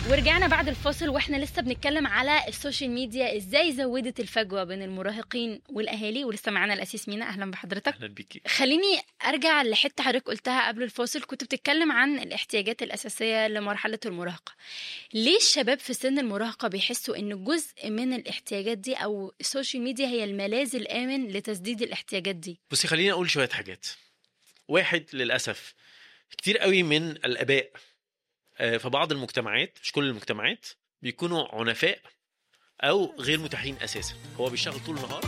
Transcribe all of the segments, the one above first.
ورجعنا بعد الفاصل واحنا لسه بنتكلم على السوشيال ميديا ازاي زودت الفجوه بين المراهقين والاهالي ولسه معانا الاسيس مينا اهلا بحضرتك اهلا بيكي خليني ارجع لحته حضرتك قلتها قبل الفاصل كنت بتتكلم عن الاحتياجات الاساسيه لمرحله المراهقه ليه الشباب في سن المراهقه بيحسوا ان جزء من الاحتياجات دي او السوشيال ميديا هي الملاذ الامن لتسديد الاحتياجات دي بصي خليني اقول شويه حاجات واحد للاسف كتير قوي من الاباء آه، في بعض المجتمعات مش كل المجتمعات بيكونوا عنفاء او غير متاحين اساسا هو بيشتغل طول النهار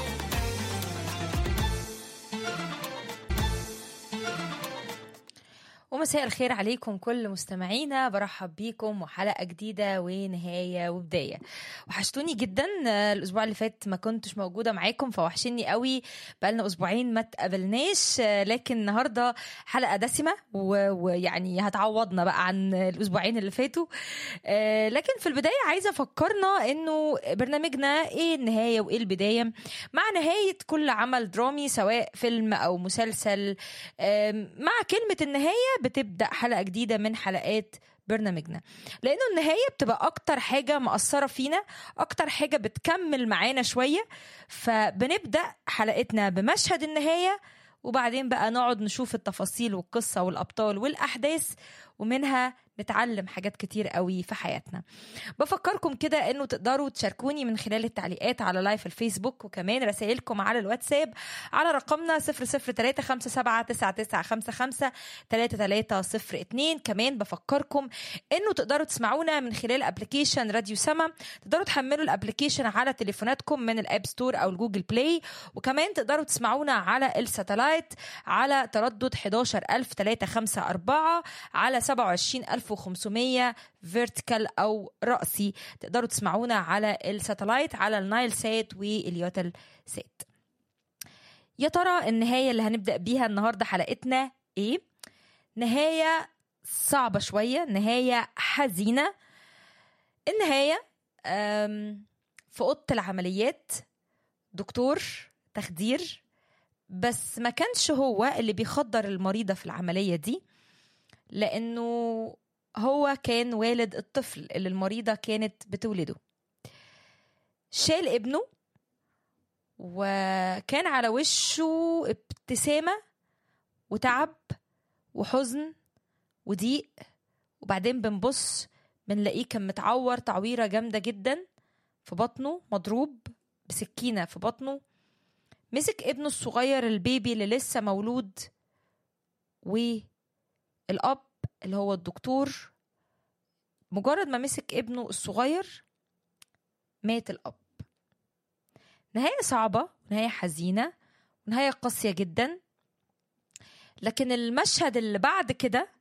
ومساء الخير عليكم كل مستمعينا برحب بيكم وحلقة جديدة ونهاية وبداية وحشتوني جدا آه، الأسبوع اللي فات ما كنتش موجودة معاكم فوحشني قوي بقالنا أسبوعين ما تقابلناش آه، لكن النهاردة حلقة دسمة و- ويعني هتعوضنا بقى عن الأسبوعين اللي فاتوا آه، لكن في البداية عايزة أفكرنا إنه برنامجنا إيه النهاية وإيه البداية مع نهاية كل عمل درامي سواء فيلم أو مسلسل آم، مع كلمة النهاية بتبدأ حلقة جديدة من حلقات برنامجنا لأنه النهاية بتبقى أكتر حاجة مأثرة فينا أكتر حاجة بتكمل معانا شوية فبنبدأ حلقتنا بمشهد النهاية وبعدين بقى نقعد نشوف التفاصيل والقصة والأبطال والأحداث ومنها نتعلم حاجات كتير قوي في حياتنا بفكركم كده انه تقدروا تشاركوني من خلال التعليقات على لايف الفيسبوك وكمان رسائلكم على الواتساب على رقمنا 003579955 3302 كمان بفكركم انه تقدروا تسمعونا من خلال ابلكيشن راديو سما تقدروا تحملوا الابلكيشن على تليفوناتكم من الاب ستور او الجوجل بلاي وكمان تقدروا تسمعونا على الساتلايت على تردد 11354 على 27500 فيرتيكال او رأسي تقدروا تسمعونا على الساتلايت على النايل سات واليوتل سات يا ترى النهاية اللي هنبدأ بيها النهاردة حلقتنا ايه؟ نهاية صعبة شوية نهاية حزينة النهاية أم، في أوضة العمليات دكتور تخدير بس ما كانش هو اللي بيخدر المريضة في العملية دي لأنه هو كان والد الطفل اللي المريضة كانت بتولده شال ابنه وكان على وشه ابتسامة وتعب وحزن وضيق وبعدين بنبص بنلاقيه كان متعور تعويرة جامدة جدا في بطنه مضروب بسكينة في بطنه مسك ابنه الصغير البيبي اللي لسه مولود والأب اللي هو الدكتور مجرد ما مسك ابنه الصغير مات الأب نهاية صعبة نهاية حزينة نهاية قاسية جدا لكن المشهد اللي بعد كده